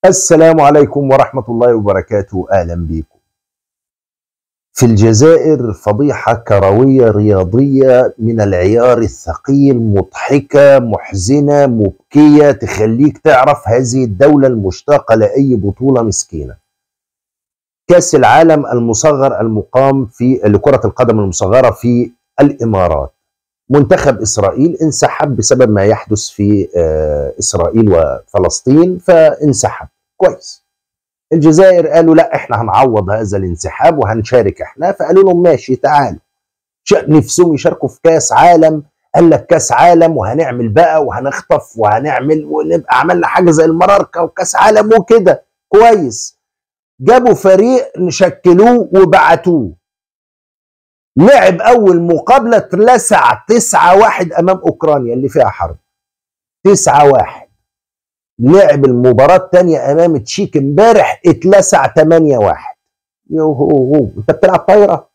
السلام عليكم ورحمة الله وبركاته أهلا بكم في الجزائر فضيحة كروية رياضية من العيار الثقيل مضحكة محزنة مبكية تخليك تعرف هذه الدولة المشتاقة لأي بطولة مسكينة كأس العالم المصغر المقام في لكرة القدم المصغرة في الإمارات منتخب إسرائيل انسحب بسبب ما يحدث في آه، إسرائيل وفلسطين فانسحب كويس الجزائر قالوا لا احنا هنعوض هذا الانسحاب وهنشارك احنا فقالوا لهم ماشي تعالوا نفسهم يشاركوا في كاس عالم قال لك كاس عالم وهنعمل بقى وهنخطف وهنعمل ونبقى عملنا حاجه زي المراركه وكاس عالم وكده كويس جابوا فريق نشكلوه وبعتوه لعب اول مقابله اتلسع 9 1 امام اوكرانيا اللي فيها حرب 9 1 لعب المباراه الثانيه امام تشيك امبارح اتلسع 8 1 يوهو انت بتلعب طايره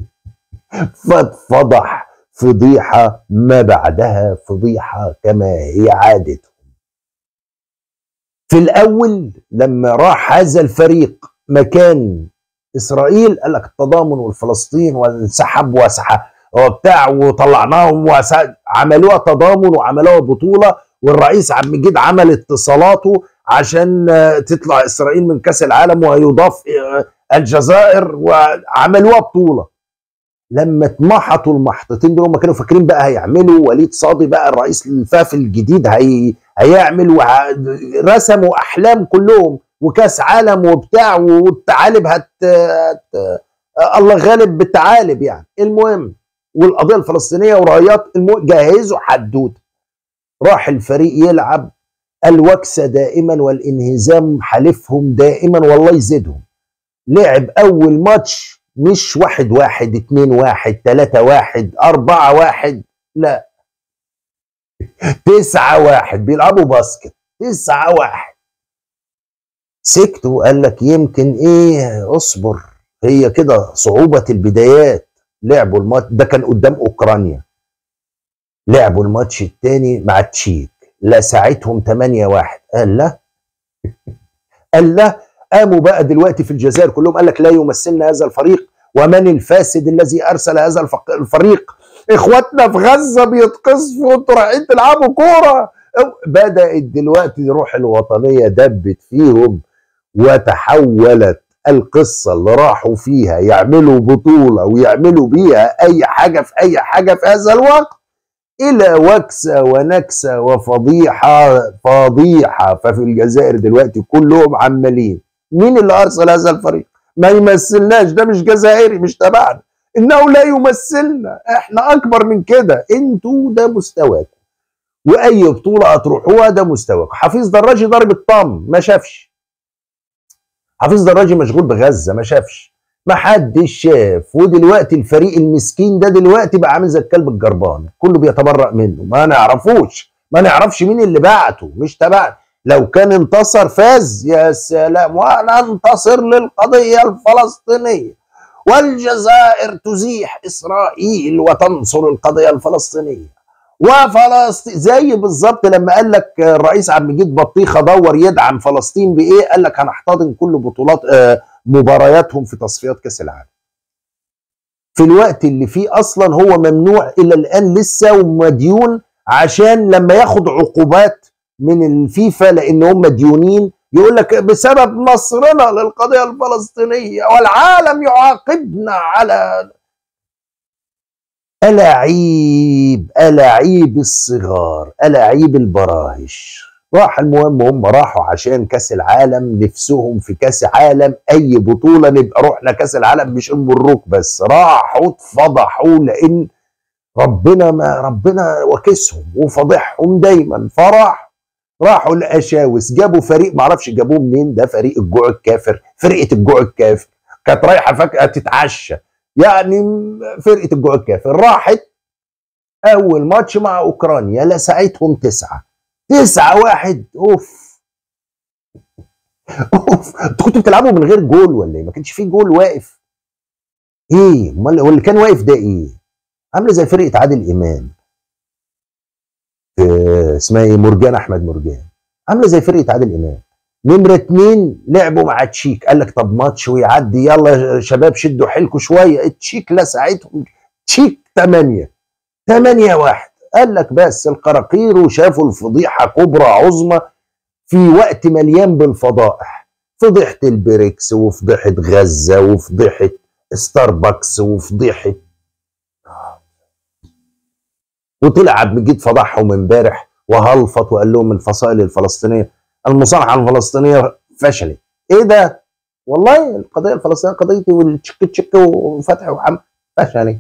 فضح فضيحه ما بعدها فضيحه كما هي عادتهم في الاول لما راح هذا الفريق مكان اسرائيل قال لك التضامن والفلسطين وانسحب وسحب وبتاع وطلعناهم عملوها تضامن وعملوها بطوله والرئيس عبد المجيد عمل اتصالاته عشان تطلع اسرائيل من كاس العالم ويضاف الجزائر وعملوها بطوله لما اتمحطوا المحطتين دول هم كانوا فاكرين بقى هيعملوا وليد صادي بقى الرئيس الفاف الجديد هي هيعمل رسموا احلام كلهم وكاس عالم وبتاع والثعالب هت... هت... الله غالب بالثعالب يعني المهم والقضيه الفلسطينيه ورايات المهم جهزوا حدوته راح الفريق يلعب الوكسه دائما والانهزام حلفهم دائما والله يزيدهم لعب اول ماتش مش واحد واحد اتنين واحد تلاتة واحد اربعة واحد لا تسعة واحد بيلعبوا باسكت تسعة واحد سكتوا قال لك يمكن ايه اصبر هي كده صعوبة البدايات لعبوا الماتش ده كان قدام اوكرانيا لعبوا الماتش الثاني مع تشيك لساعتهم 8 1 قال لا قال لا قاموا بقى دلوقتي في الجزائر كلهم قال لك لا يمثلنا هذا الفريق ومن الفاسد الذي ارسل هذا الفريق اخواتنا في غزه بيتقصفوا وانتوا رايحين تلعبوا كوره بدات دلوقتي روح الوطنيه دبت فيهم وتحولت القصه اللي راحوا فيها يعملوا بطوله ويعملوا بيها اي حاجه في اي حاجه في هذا الوقت الى وكسه ونكسه وفضيحه فضيحه ففي الجزائر دلوقتي كلهم عمالين مين اللي ارسل هذا الفريق؟ ما يمثلناش ده مش جزائري مش تبعنا انه لا يمثلنا احنا اكبر من كده انتوا ده مستواكم واي بطوله هتروحوها ده مستواكم حفيظ دراجي ضرب الطم ما شافش حفيظ دراجي مشغول بغزه ما شافش ما حدش شاف ودلوقتي الفريق المسكين ده دلوقتي بقى عامل زي الكلب الجربان كله بيتبرأ منه ما نعرفوش ما نعرفش مين اللي بعته مش تبعنا لو كان انتصر فاز يا سلام وننتصر للقضية الفلسطينية والجزائر تزيح إسرائيل وتنصر القضية الفلسطينية وفلسطين زي بالظبط لما قال لك الرئيس عبد المجيد بطيخه دور يدعم فلسطين بايه؟ قال لك هنحتضن كل بطولات آه مبارياتهم في تصفيات كاس العالم. في الوقت اللي فيه اصلا هو ممنوع الى الان لسه ومديون عشان لما ياخد عقوبات من الفيفا لان هم مديونين يقول لك بسبب نصرنا للقضيه الفلسطينيه والعالم يعاقبنا على ألاعيب ألاعيب الصغار ألاعيب البراهش راح المهم هم راحوا عشان كاس العالم نفسهم في كاس عالم اي بطوله نبقى رحنا كاس العالم مش المروك بس راحوا اتفضحوا لان ربنا ما ربنا وكسهم وفضحهم دايما فراح راحوا الاشاوس جابوا فريق معرفش جابوه منين ده فريق الجوع الكافر فرقه الجوع الكافر كانت رايحه فجاه تتعشى يعني فرقه الجوع الكافر راحت اول ماتش مع اوكرانيا لسعتهم تسعه تسعة واحد اوف اوف انتوا كنتوا بتلعبوا من غير جول ولا ايه؟ ما كانش فيه جول واقف ايه؟ امال واللي كان واقف ده ايه؟ عامله زي فرقه عادل امام اسمها ايه؟ مرجان احمد مرجان عامله زي فرقه عادل امام نمرة اتنين لعبوا مع تشيك قال لك طب ماتش ويعدي يلا يا شباب شدوا حيلكم شوية تشيك لسعتهم تشيك تمانية تمانية واحد قال لك بس القراقير وشافوا الفضيحة كبرى عظمى في وقت مليان بالفضائح فضيحة البريكس وفضيحة غزة وفضيحة ستاربكس وفضيحة وطلع عبد المجيد فضحهم امبارح وهلفط وقال لهم الفصائل الفلسطينيه المصالحه الفلسطينيه فشلت ايه ده والله القضيه الفلسطينيه قضيتي والتشك تشك وفتحي وحمد فشلت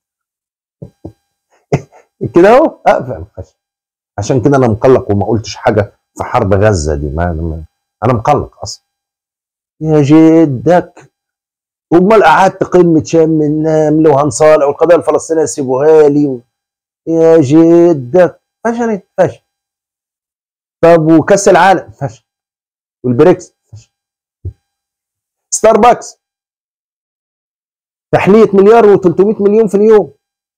كده اهو اقفل فشل عشان كده انا مقلق وما قلتش حاجه في حرب غزه دي ما ما- انا مقلق اصلا يا جدك امال قعدت قمه شام النمل وهنصالح والقضيه الفلسطينيه سيبوها لي و... يا جدك فشلت فشل طب وكاس العالم فشل والبريكس فشل ستاربكس تحليه مليار و300 مليون في اليوم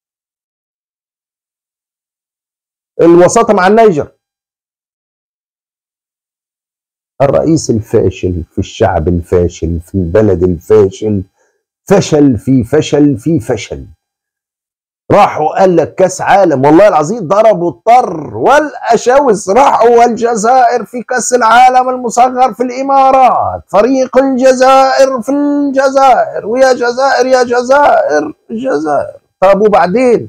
الوساطه مع النيجر الرئيس الفاشل في الشعب الفاشل في البلد الفاشل فشل في فشل في فشل راحوا قال لك كاس عالم والله العظيم ضربوا الطر والاشاوس راحوا والجزائر في كاس العالم المصغر في الامارات فريق الجزائر في الجزائر ويا جزائر يا جزائر الجزائر طب وبعدين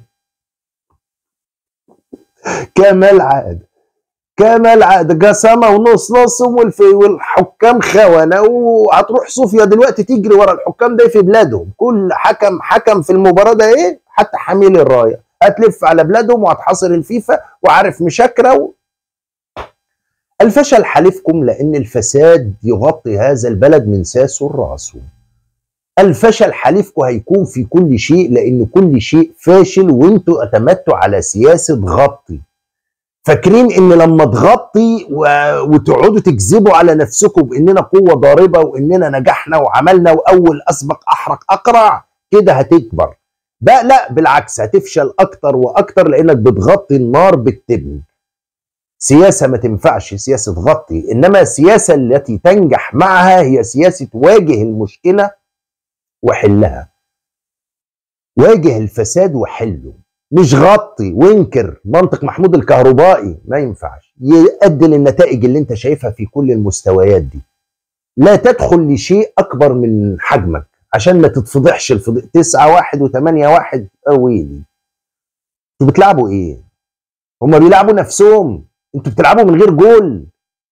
كما العاده كما العاده قسمه ونص نص والفي والحكام خونه وهتروح صوفيا دلوقتي تجري ورا الحكام ده في بلادهم كل حكم حكم في المباراه ده ايه حتى حميل الرايه هتلف على بلادهم وهتحاصر الفيفا وعارف مشاكره و... الفشل حلفكم لان الفساد يغطي هذا البلد من ساسه لراسه الفشل حليفكم هيكون في كل شيء لان كل شيء فاشل وانتوا اعتمدتوا على سياسه غطي فاكرين ان لما تغطي و... وتقعدوا تكذبوا على نفسكم باننا قوه ضاربه واننا نجحنا وعملنا واول اسبق احرق اقرع كده هتكبر بقى لا بالعكس هتفشل اكتر واكتر لانك بتغطي النار بالتبن سياسه ما تنفعش سياسه غطي انما السياسه التي تنجح معها هي سياسه واجه المشكله وحلها واجه الفساد وحله مش غطي وانكر منطق محمود الكهربائي ما ينفعش يؤدي للنتائج اللي انت شايفها في كل المستويات دي لا تدخل لشيء اكبر من حجمك عشان ما تتفضحش الفضيح تسعة واحد وثمانية واحد اويلي انتوا بتلعبوا ايه هما بيلعبوا نفسهم انتوا بتلعبوا من غير جول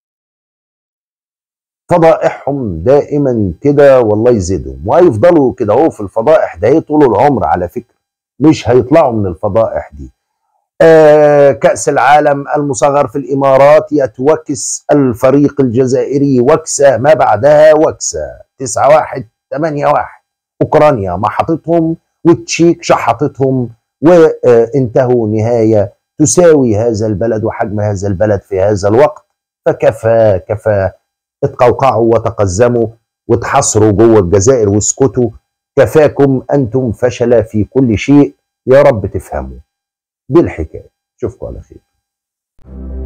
فضائحهم دائما كده والله يزيدهم وهيفضلوا كده اهو في الفضائح ده طول العمر على فكره مش هيطلعوا من الفضائح دي آه كأس العالم المصغر في الإمارات يتوكس الفريق الجزائري وكسة ما بعدها وكسة 9 1 8 1 أوكرانيا محطتهم والتشيك شحطتهم وانتهوا نهاية تساوي هذا البلد وحجم هذا البلد في هذا الوقت فكفى كفى اتقوقعوا وتقزموا وتحصروا جوه الجزائر واسكتوا كفاكم انتم فشل في كل شيء يا رب تفهموا دي الحكايه اشوفكم على خير